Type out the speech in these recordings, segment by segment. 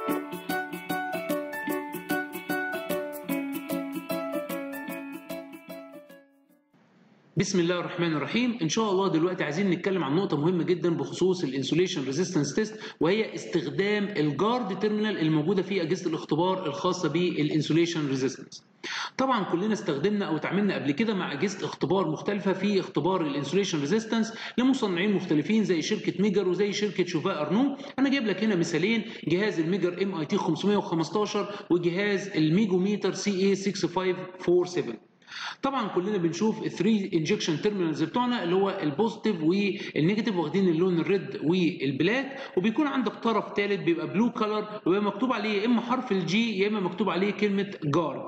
بسم الله الرحمن الرحيم ان شاء الله دلوقتي عايزين نتكلم عن نقطه مهمه جدا بخصوص الانسوليشن ريزيستنس تيست وهي استخدام الجارد تيرمينال الموجوده في اجهزه الاختبار الخاصه بالانسوليشن ريزيستنس طبعا كلنا استخدمنا او اتعاملنا قبل كده مع اجهزه اختبار مختلفه في اختبار الانسوليشن ريزيستنس لمصنعين مختلفين زي شركه ميجر وزي شركه شوفا ارنو انا جايب لك هنا مثالين جهاز الميجر ام اي تي 515 وجهاز الميجوميتر سي اي 6547 طبعا كلنا بنشوف الثري انجكشن تيرمينالز بتوعنا اللي هو البوزيتيف والنيجاتيف واخدين اللون الريد والبلاك وبيكون عندك طرف ثالث بيبقى بلو كلر ويبقى مكتوب عليه يا اما حرف الجي يا اما مكتوب عليه كلمه جارد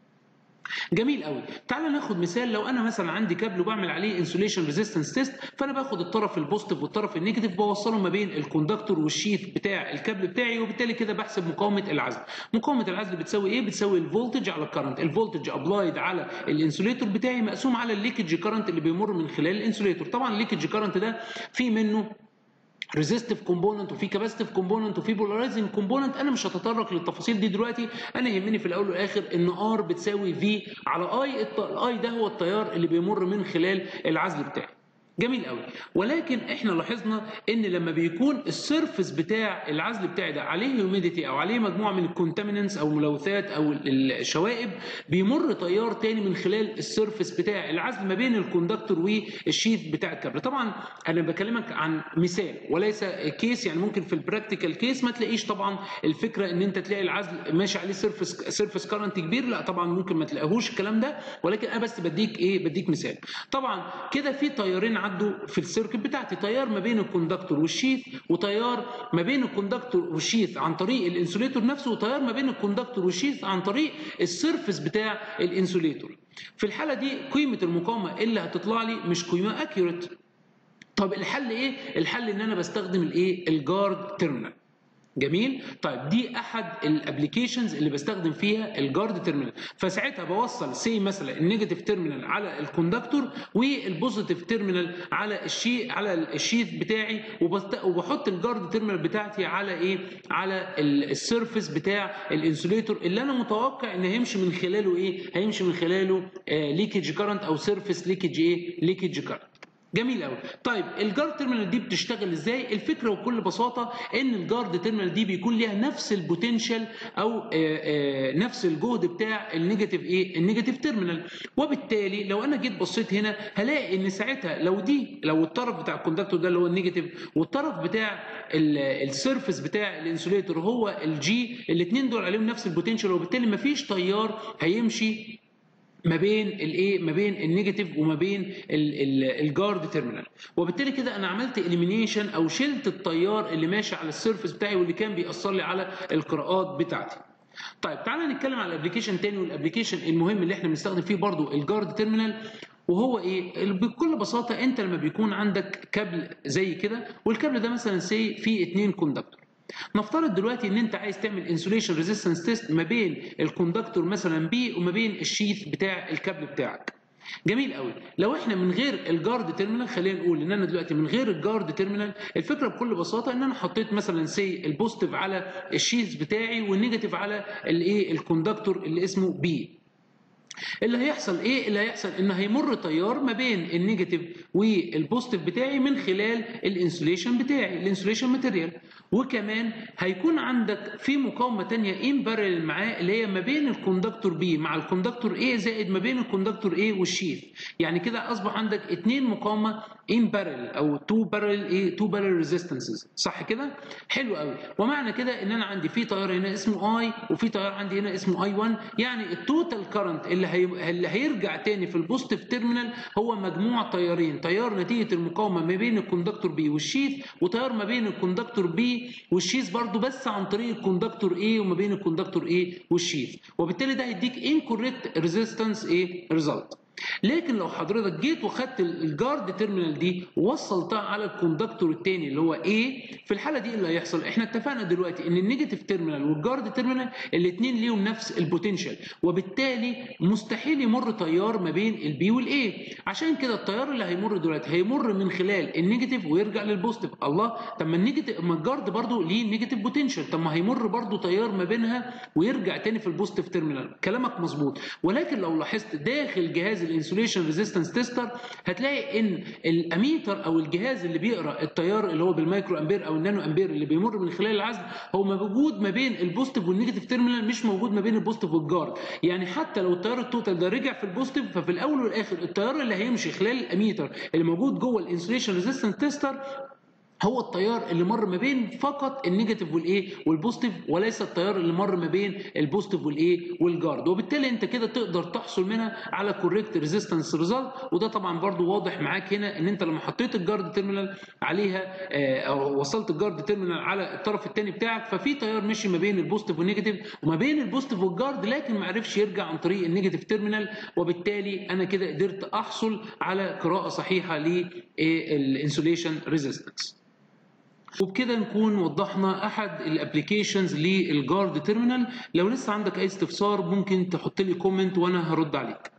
جميل قوي تعال ناخد مثال لو انا مثلا عندي كابل وبعمل عليه انسوليشن ريزيستنس تيست فانا باخد الطرف البوزيتيف والطرف النيجاتيف بوصله ما بين الكوندكتور والشيث بتاع الكابل بتاعي وبالتالي كده بحسب مقاومه العزل مقاومه العزل بتساوي ايه بتساوي الفولتج على الكرنت الفولتج ابلايد على الانسوليتور بتاعي مقسوم على الليكج كرنت اللي بيمر من خلال الانسوليتور طبعا الليكج كرنت ده في منه ريزيستيف كومبوننت وفي كاباسيتيف كومبوننت وفي بولارايزنج كومبوننت انا مش هتطرق للتفاصيل دي دلوقتي انا يهمني في الاول والاخر ان ار بتساوي في على اي الاي ده هو التيار اللي بيمر من خلال العزل بتاعي جميل قوي ولكن احنا لاحظنا ان لما بيكون السيرفس بتاع العزل بتاعي ده عليه هيوميديتي او عليه مجموعه من الكونتاميننتس او الملوثات او الشوائب بيمر تيار تاني من خلال السيرفس بتاع العزل ما بين الكوندكتور والشيث بتاع الكابل طبعا انا بكلمك عن مثال وليس كيس يعني ممكن في البراكتيكال كيس ما تلاقيش طبعا الفكره ان انت تلاقي العزل ماشي عليه سيرفس سيرفس كارنت كبير لا طبعا ممكن ما تلاقيهوش الكلام ده ولكن انا بس بديك ايه بديك مثال طبعا كده في تيارين عدوا في السيركت بتاعتي تيار ما بين الكوندكتور والشيث وتيار ما بين الكوندكتور والشيث عن طريق الانسوليتور نفسه وتيار ما بين الكوندكتور والشيث عن طريق السيرفس بتاع الانسوليتور في الحاله دي قيمه المقاومه اللي هتطلع لي مش قيمه اكيوريت طب الحل ايه الحل ان انا بستخدم الايه الجارد تيرمينال جميل طيب دي احد الابلكيشنز اللي بستخدم فيها الجارد تيرمينال فساعتها بوصل سي مثلا النيجاتيف تيرمينال على الكوندكتور والبوزيتيف تيرمينال على الشي على الشيث بتاعي وبحط الجارد تيرمينال بتاعتي على ايه على السيرفيس بتاع الانسوليتور اللي انا متوقع ان هيمشي من خلاله ايه هيمشي من خلاله آه ليكج كارنت او سيرفيس ليكج ايه ليكج كارنت جميل قوي طيب الجارد تيرمينال دي بتشتغل ازاي الفكره بكل بساطه ان الجارد تيرمينال دي بيكون ليها نفس البوتنشال او آآ آآ نفس الجهد بتاع النيجاتيف ايه النيجاتيف تيرمينال وبالتالي لو انا جيت بصيت هنا هلاقي ان ساعتها لو دي لو الطرف بتاع الكوندكتور ده اللي هو النيجاتيف والطرف بتاع السيرفيس بتاع الانسوليتور هو الجي الاثنين دول عليهم نفس البوتنشال وبالتالي مفيش تيار هيمشي ما بين الايه ما بين النيجاتيف وما بين الجارد تيرمينال وبالتالي كده انا عملت اليمينيشن او شلت التيار اللي ماشي على السيرفيس بتاعي واللي كان بيأثر لي على القراءات بتاعتي طيب تعالى نتكلم على الابلكيشن تاني والابلكيشن المهم اللي احنا بنستخدم فيه برضو الجارد تيرمينال وهو ايه بكل بساطه انت لما بيكون عندك كابل زي كده والكابل ده مثلا سي فيه اتنين كوندكتور نفترض دلوقتي ان انت عايز تعمل انسوليشن ريزيستنس تيست ما بين الكوندكتور مثلا بي وما بين الشيث بتاع الكابل بتاعك جميل قوي لو احنا من غير الجارد تيرمينال خلينا نقول ان انا دلوقتي من غير الجارد تيرمينال الفكره بكل بساطه ان انا حطيت مثلا سي البوزيتيف على الشيث بتاعي والنيجاتيف على الايه الكوندكتور اللي اسمه بي اللي هيحصل ايه اللي هيحصل ان هيمر تيار ما بين النيجاتيف والبوزيتيف بتاعي من خلال الانسوليشن بتاعي الانسوليشن ماتيريال وكمان هيكون عندك في مقاومه ثانيه ان بارل معاه اللي هي ما بين الكوندكتور بي مع الكوندكتور ايه زائد ما بين الكوندكتور ايه والشيث يعني كده اصبح عندك اثنين مقاومه ان بارل او تو بارل ايه تو بارل ريزيستنسز صح كده حلو قوي ومعنى كده ان انا عندي في تيار هنا اسمه اي وفي تيار عندي هنا اسمه اي 1 يعني التوتال كرنت اللي هي... اللي هيرجع تاني في البوزيتيف تيرمينال هو مجموع تيارين تيار نتيجه المقاومه ما بين الكوندكتور بي والشيث وتيار ما بين الكوندكتور بي والشيث برضو بس عن طريق الكوندكتور ايه وما بين الكوندكتور ايه والشيث وبالتالي ده هيديك انكوريكت ريزيستنس ايه ريزلت لكن لو حضرتك جيت وخدت الجارد تيرمينال دي ووصلتها على الكوندكتور الثاني اللي هو A في الحاله دي اللي هيحصل احنا اتفقنا دلوقتي ان النيجاتيف تيرمينال والجارد تيرمينال الاثنين ليهم نفس البوتنشال وبالتالي مستحيل يمر تيار ما بين البي والاي عشان كده التيار اللي هيمر دلوقتي هيمر من خلال النيجاتيف ويرجع للبوزيتيف الله طب ما النيجاتيف ما الجارد برضو ليه نيجاتيف بوتنشال طب ما هيمر برضو تيار ما بينها ويرجع تاني في البوزيتيف تيرمينال كلامك مظبوط ولكن لو لاحظت داخل جهاز الانسوليشن ريزيستنس تيستر هتلاقي ان الاميتر او الجهاز اللي بيقرا التيار اللي هو بالمايكرو امبير او النانو امبير اللي بيمر من خلال العزل هو موجود ما بين البوزيتيف والنيجاتيف تيرمينال مش موجود ما بين البوزيتيف والجارد يعني حتى لو التيار التوتال ده رجع في البوزيتيف ففي الاول والاخر التيار اللي هيمشي خلال الاميتر اللي موجود جوه الانسوليشن ريزيستنس تيستر هو التيار اللي مر ما بين فقط النيجاتيف والايه والبوزيتيف وليس التيار اللي مر ما بين البوزيتيف والايه والجارد وبالتالي انت كده تقدر تحصل منها على كوريكت ريزيستنس ريزلت وده طبعا برضو واضح معاك هنا ان انت لما حطيت الجارد تيرمينال عليها او وصلت الجارد تيرمينال على الطرف الثاني بتاعك ففي تيار مشي ما بين البوزيتيف والنيجاتيف وما بين البوزيتيف والجارد لكن ما عرفش يرجع عن طريق النيجاتيف تيرمينال وبالتالي انا كده قدرت احصل على قراءه صحيحه للانسوليشن ريزيستنس وبكده نكون وضحنا احد الابلكيشنز للجارد تيرمينال لو لسه عندك اي استفسار ممكن تحط لي كومنت وانا هرد عليك